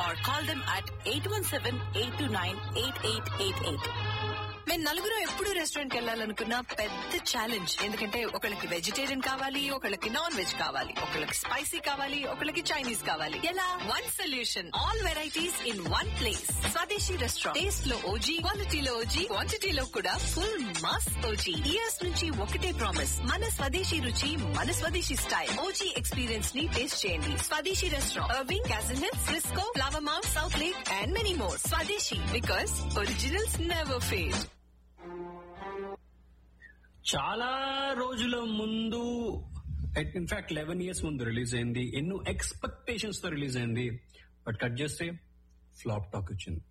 or call them at 817-829-8888. మేము నలుగురు ఎప్పుడు రెస్టారెంట్ వెళ్ళాలనుకున్న పెద్ద ఛాలెంజ్ ఎందుకంటే ఒకళ్ళకి వెజిటేరియన్ కావాలి ఒకళ్ళకి నాన్ వెజ్ కావాలి ఒకళ్ళకి స్పైసీ కావాలి ఒకళ్ళకి చైనీస్ కావాలి ఎలా one solution all varieties in one place Swadeshi restaurant taste లో ఓజీ క్వాలిటీలో ఓజీ క్వాంటిటీలో కూడా ఫుల్ మాస్ ఓజీ ఇయర్స్ నుంచి ఒకటే ప్రామిస్ మన స్వదేశీ రుచి మన స్వదేశీ స్టైల్ ఓజీ ఎక్స్పీరియన్స్ ని టేస్ట్ చేయండి Swadeshi restaurant Irving Castle Hills Frisco Flower Mound Southlake and many more Swadeshi because originals never fail చాలా రోజుల ముందు ఇన్ఫాక్ట్ లెవెన్ ఇయర్స్ ముందు రిలీజ్ అయింది ఎన్నో ఎక్స్పెక్టేషన్స్ తో రిలీజ్ అయింది బట్ కట్ చేస్తే ఫ్లాప్ టాక్ వచ్చింది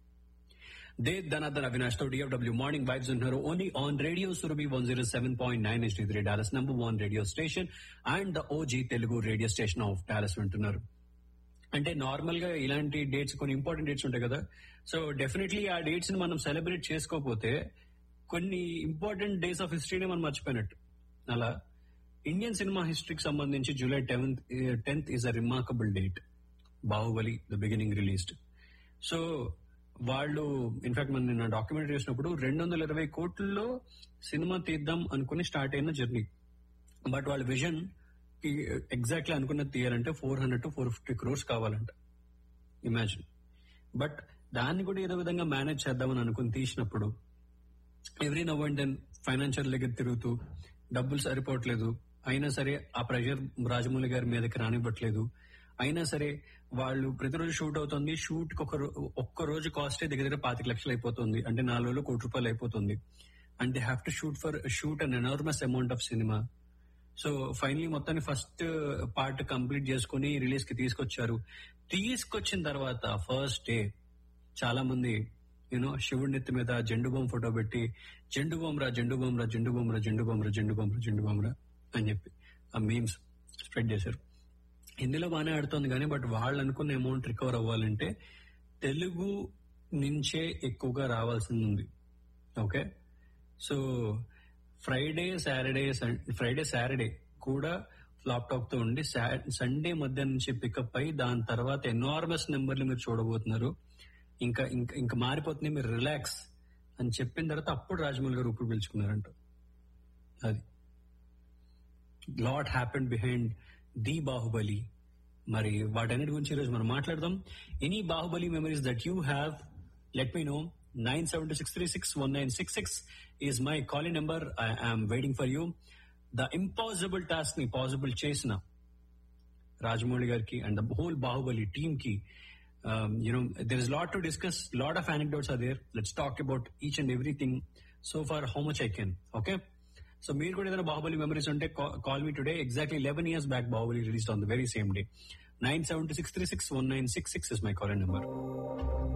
దే ధనాధర్ అవినాష్ తో డిఎఫ్డబ్ల్యూ మార్నింగ్ వైబ్స్ ఉంటున్నారు only on radio Surabhi one zero seven point nine S three Dallas number one radio station and the OG Telugu radio station of Dallas వింటున్నారు అంటే normal గా ఇలాంటి డేట్స్ కొన్ని ఇంపార్టెంట్ డేట్స్ ఉంటాయి కదా సో డెఫినెట్లీ ఆ dates ని మనం సెలబ్రేట్ చేసుకోకపోతే కొన్ని ఇంపార్టెంట్ డేస్ ఆఫ్ హిస్టరీని మనం మర్చిపోయినట్టు అలా ఇండియన్ సినిమా హిస్టరీకి సంబంధించి July tenth tenth is a remarkable date Baahubali the beginning released so వాళ్ళు ఇన్ఫాక్ట్ మనం నిన్న డాక్యుమెంటరీ చేసినప్పుడు రెండు వందల ఇరవై కోట్లలో సినిమా తీద్దాం అనుకుని స్టార్ట్ అయిన జర్నీ బట్ వాళ్ళ విజన్ ఎగ్జాక్ట్లీ అనుకున్నది తీయాలంటే four hundred to four fifty crores కావాలంట ఇమాజిన్ బట్ దాన్ని కూడా ఏదో విధంగా మేనేజ్ చేద్దామని అనుకుని తీసినప్పుడు every now and then financial దగ్గర తిరుగుతూ డబ్బులు సరిపోవట్లేదు అయినా సరే ఆ ప్రెషర్ రాజమౌళి గారి మీదకి రానివ్వట్లేదు అయినా సరే వాళ్ళు ప్రతిరోజు షూట్ అవుతుంది షూట్ కి ఒక రో- ఒక్క రోజు కాస్ట్ దగ్గర దగ్గర పాతిక లక్షలు అయిపోతుంది అంటే నాలుగు రోజులు కోటి రూపాయలు అయిపోతుంది and they have to shoot for shoot an enormous amount of cinema so finally మొత్తాన్ని ఫస్ట్ పార్ట్ కంప్లీట్ చేసుకుని రిలీజ్ కి తీసుకొచ్చారు తీసుకొచ్చిన తర్వాత ఫస్ట్ డే చాలా మంది యూనో శివుడి నెత్తి మీద జెండు బాంబు ఫోటో పెట్టి జెండు బాంబురా జెండు బాంబురా జెండు బాంబురా జెండు బాంబురా జెండు బాంబురా జెండు బాంబురా అని చెప్పి ఆ మీమ్స్ స్ప్రెడ్ చేశారు హిందీలో బాగానే ఆడుతుంది కానీ బట్ వాళ్ళు అనుకున్న అమౌంట్ రికవర్ అవ్వాలంటే తెలుగు నుంచే ఎక్కువగా రావాల్సింది ఉంది okay so Friday Saturday Friday Saturday కూడా ఫ్లాప్ టాక్ తో ఉండి సండే మధ్య నుంచి పికప్ అయి దాని తర్వాత ఎనార్మస్ నెంబర్లు మీరు చూడబోతున్నారు ఇంకా ఇంకా ఇంకా మారిపోతుంది మీరు రిలాక్స్ అని చెప్పిన తర్వాత అప్పుడు రాజమౌళి గారు ఇప్పుడు పిలుచుకున్నారంట అది lot happened behind the Baahubali మరి వాటన్నిటి గురించి ఈరోజు మనం మాట్లాడదాం any Baahubali memories that you have let me know nine seven two six three six one nine six six is my calling number I'm waiting for you the impossible task ని possible చేసిన రాజమౌళి గారికి and the whole Baahubali team కి you know there is lot to discuss lot of anecdotes are there let's talk about each and everything so far how much I can okay so మీరు కూడా ఏదైనా Baahubali memories ఉంటే call me today exactly eleven years back Baahubali release on the very same day nine seven two six three six one nine six six is my call number